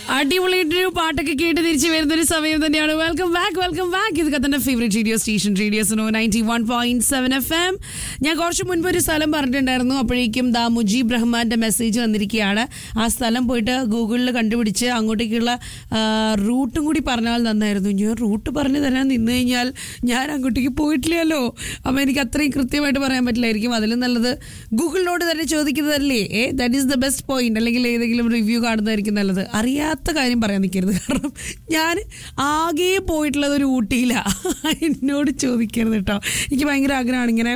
അടിപൊളിയായിട്ടൊരു പാട്ടൊക്കെ കേട്ട് തിരിച്ചു വരുന്ന ഒരു സമയം തന്നെയാണ് വെൽക്കം ബാക്ക് വെൽക്കം ബാക്ക് ഇത് കത്തന്റെ ഫേവറേറ്റ് റേഡിയോ സ്റ്റേഷൻ റേഡിയോ സോ ninety one point seven F M ഞാൻ കുറച്ച് മുൻപ് ഒരു സ്ഥലം പറഞ്ഞിട്ടുണ്ടായിരുന്നു അപ്പോഴേക്കും ദാ മുജീബ് റഹ്മാന്റെ മെസ്സേജ് വന്നിരിക്കുകയാണ് ആ സ്ഥലം പോയിട്ട് ഗൂഗിളിൽ കണ്ടുപിടിച്ച് അങ്ങോട്ടേക്കുള്ള ആ, റൂട്ടും കൂടി പറഞ്ഞാൽ നന്നായിരുന്നു ഞാൻ റൂട്ട് പറഞ്ഞു തരാൻ നിന്ന് കഴിഞ്ഞാൽ ഞാൻ അങ്ങോട്ടേക്ക് പോയിട്ടില്ലല്ലോ അപ്പം എനിക്ക് അത്രയും കൃത്യമായിട്ട് പറയാൻ പറ്റില്ലായിരിക്കും അതിലും നല്ലത് ഗൂഗിളിനോട് തന്നെ ചോദിക്കുന്നതല്ലേ ഏ that is the best point അല്ലെങ്കിൽ ഏതെങ്കിലും റിവ്യൂ കാണുന്നതായിരിക്കും നല്ലത് അറിയാത്ത കാര്യം പറയാൻ നിൽക്കരുത് കാരണം ഞാൻ ആകെ പോയിട്ടുള്ളത് ഒരു ഊട്ടിയില്ല എന്നോട് ചോദിക്കരുത് കേട്ടോ എനിക്ക് ഭയങ്കര ആഗ്രഹമാണ് ഇങ്ങനെ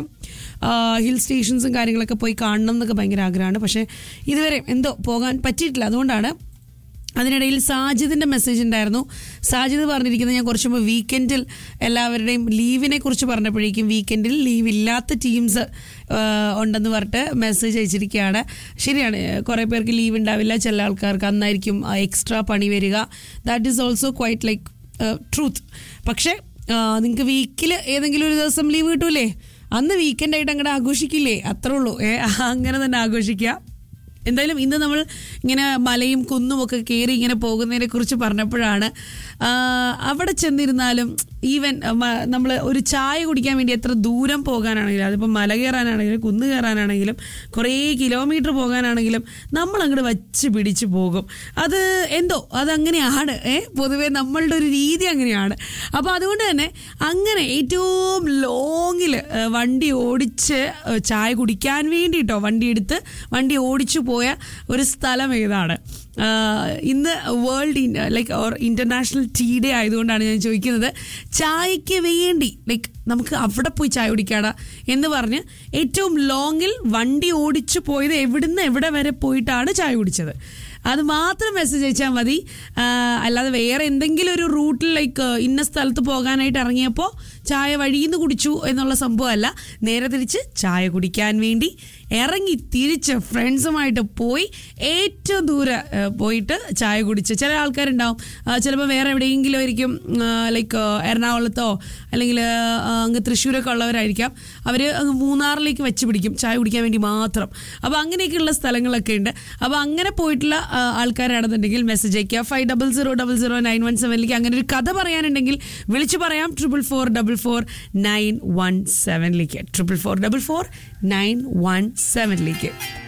ഹിൽ സ്റ്റേഷൻസും കാര്യങ്ങളൊക്കെ പോയി കാണണം എന്നൊക്കെ ഭയങ്കര ആഗ്രഹമാണ് പക്ഷേ ഇതുവരെ എന്തോ പോകാൻ പറ്റിയിട്ടില്ല അതുകൊണ്ടാണ് അതിനിടയിൽ സാജിദിന്റെ മെസ്സേജ് ഉണ്ടായിരുന്നു സാജിദ് പറഞ്ഞിരിക്കുന്നത് ഞാൻ കുറച്ച് മുമ്പ് വീക്കെൻഡിൽ എല്ലാവരുടെയും ലീവിനെ കുറിച്ച് പറഞ്ഞപ്പോഴേക്കും വീക്കെൻഡിൽ ലീവ് ഇല്ലാത്ത ടീംസ് ഉണ്ടെന്ന് പറഞ്ഞിട്ട് മെസ്സേജ് അയച്ചിരിക്കുകയാണ് ശരിയാണ് കുറേ പേർക്ക് ലീവ് ഉണ്ടാവില്ല ചില ആൾക്കാർക്ക് അന്നായിരിക്കും എക്സ്ട്രാ പണി വരിക that is also quite like truth പക്ഷേ നിങ്ങൾക്ക് വീക്കിൽ ഏതെങ്കിലും ഒരു ദിവസം ലീവ് കിട്ടൂലേ അന്ന് വീക്കെൻഡായിട്ട് അങ്ങോട്ട് ആഘോഷിക്കില്ലേ അത്രേ ഉള്ളൂ ഏ അങ്ങനെ തന്നെ ആഘോഷിക്കുക എന്തായാലും ഇന്ന് നമ്മൾ ഇങ്ങനെ മലയും കുന്നും ഒക്കെ കയറി ഇങ്ങനെ പോകുന്നതിനെ കുറിച്ച് പറഞ്ഞപ്പോഴാണ് ആ, അവിടെ ചെന്നിരുന്നാലും ഈവൻ നമ്മൾ ഒരു ചായ കുടിക്കാൻ വേണ്ടി എത്ര ദൂരം പോകാനാണെങ്കിലും അതിപ്പോൾ മല കയറാനാണെങ്കിലും കുന്ന് കയറാനാണെങ്കിലും കുറേ കിലോമീറ്റർ പോകാനാണെങ്കിലും നമ്മൾ അങ്ങോട്ട് വച്ച് പിടിച്ച് പോകും അത് എന്തോ അതങ്ങനെയാണ് ഏ പൊതുവേ നമ്മളുടെ ഒരു രീതി അങ്ങനെയാണ് അപ്പോൾ അതുകൊണ്ട് തന്നെ അങ്ങനെ ഏറ്റവും ലോങ്ങിൽ വണ്ടി ഓടിച്ച് ഏ, ചായ കുടിക്കാൻ വേണ്ടിയിട്ടോ വണ്ടി എടുത്ത് വണ്ടി ഓടിച്ചു പോയ ഒരു സ്ഥലം ഏതാണ് ആ, ഇന്ന് world like or international tea day ആയതുകൊണ്ടാണ് ഞാൻ ചോദിക്കുന്നത് ചായക്ക് വേണ്ടി ലൈക്ക് നമുക്ക് അവിടെ പോയി ചായ കുടിക്കാടാ എന്ന് പറഞ്ഞ് ഏറ്റവും ലോങ്ങിൽ വണ്ടി ഓടിച്ചു പോയത് എവിടുന്ന് എവിടെ വരെ പോയിട്ടാണ് ചായ കുടിച്ചത് അത് മാത്രം മെസ്സേജ് അയച്ചാൽ മതി ആ, അല്ലാതെ വേറെ എന്തെങ്കിലും ഒരു റൂട്ടിൽ ലൈക്ക് ഇന്ന സ്ഥലത്ത് പോകാനായിട്ട് ഇറങ്ങിയപ്പോൾ ചായ വഴിയിൽ നിന്ന് കുടിച്ചു എന്നുള്ള സംഭവമല്ല നേരെ തിരിച്ച് ചായ കുടിക്കാൻ വേണ്ടി ഇറങ്ങി തിരിച്ച് ഫ്രണ്ട്സുമായിട്ട് പോയി ഏറ്റവും ദൂരെ ആ, പോയിട്ട് ചായ കുടിച്ച് ചില ആൾക്കാരുണ്ടാവും ആ, ചിലപ്പോൾ വേറെ എവിടെയെങ്കിലും ആയിരിക്കും ലൈക്ക് എറണാകുളത്തോ അല്ലെങ്കിൽ അങ്ങ് തൃശ്ശൂരൊക്കെ ഉള്ളവരായിരിക്കാം അവർ അങ്ങ് മൂന്നാറിലേക്ക് വെച്ച് പിടിക്കും ചായ കുടിക്കാൻ വേണ്ടി മാത്രം അപ്പോൾ അങ്ങനെയൊക്കെയുള്ള സ്ഥലങ്ങളൊക്കെ ഉണ്ട് അപ്പോൾ അങ്ങനെ പോയിട്ടുള്ള ആ, ആൾക്കാരാണെന്നുണ്ടെങ്കിൽ മെസ്സേജ് അയക്കുക five double zero double zero nine one സെവനിലേക്ക് അങ്ങനെ ഒരു കഥ പറയാനുണ്ടെങ്കിൽ വിളിച്ചു പറയാം triple four double four nine one സെവനിലേക്ക് triple four double four nine one സെവനിലേക്ക്